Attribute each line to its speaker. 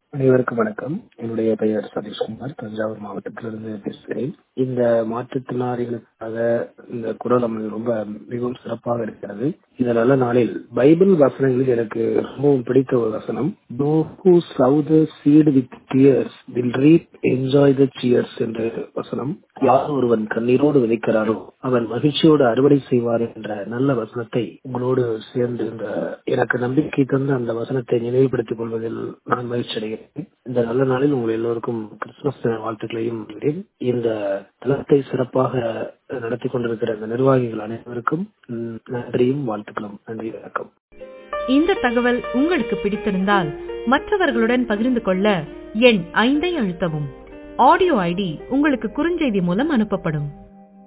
Speaker 1: அனைவருக்கும் வணக்கம் என்னுடைய பெயர் சதீஷ்குமார் தஞ்சாவூர் மாவட்டத்திலிருந்து பேசுகிறேன் இந்த மாற்றுத்திறனாளிகளுக்காக இந்த குரல் அமல் ரொம்ப மிகவும் சிறப்பாக இருக்கிறது இந்த நல்ல நாளில் பைபிள் வசனங்களில் எனக்கு ரொம்பவும் பிடித்த ஒரு வசனம் no who sow the seed with tears will reap enjoy the cheers என்ற வசனம் யார் ஒருவன் கண்ணீரோடு விதைக்கிறாரோ அவன் மகிழ்ச்சியோடு அறுவடை செய்வார் என்ற நல்ல வசனத்தை உங்களோடு சேர்ந்து இந்த எனக்கு நம்பிக்கை தந்த அந்த வசனத்தை நினைவுபடுத்திக் கொள்வதில் நான் மகிழ்ச்சி அடைகிறேன் இந்த நல்ல நாளில் உங்கள் எல்லோருக்கும் கிறிஸ்துமஸ் தின வாழ்த்துக்களையும் சொல்கிறேன் இந்த தளத்தை சிறப்பாக நடத்தி கொண்டிருக்கிற இந்த நிர்வாகிகள் அனைவருக்கும் நன்றியும் வாழ்த்துக்களும் நன்றி வணக்கம்
Speaker 2: இந்த தகவல் உங்களுக்கு பிடித்திருந்தால் மற்றவர்களுடன் பகிர்ந்து கொள்ள எண் ஐந்தை அழுத்தவும் ஆடியோ ஐடி உங்களுக்கு குறுஞ்செய்தி மூலம் அனுப்பப்படும்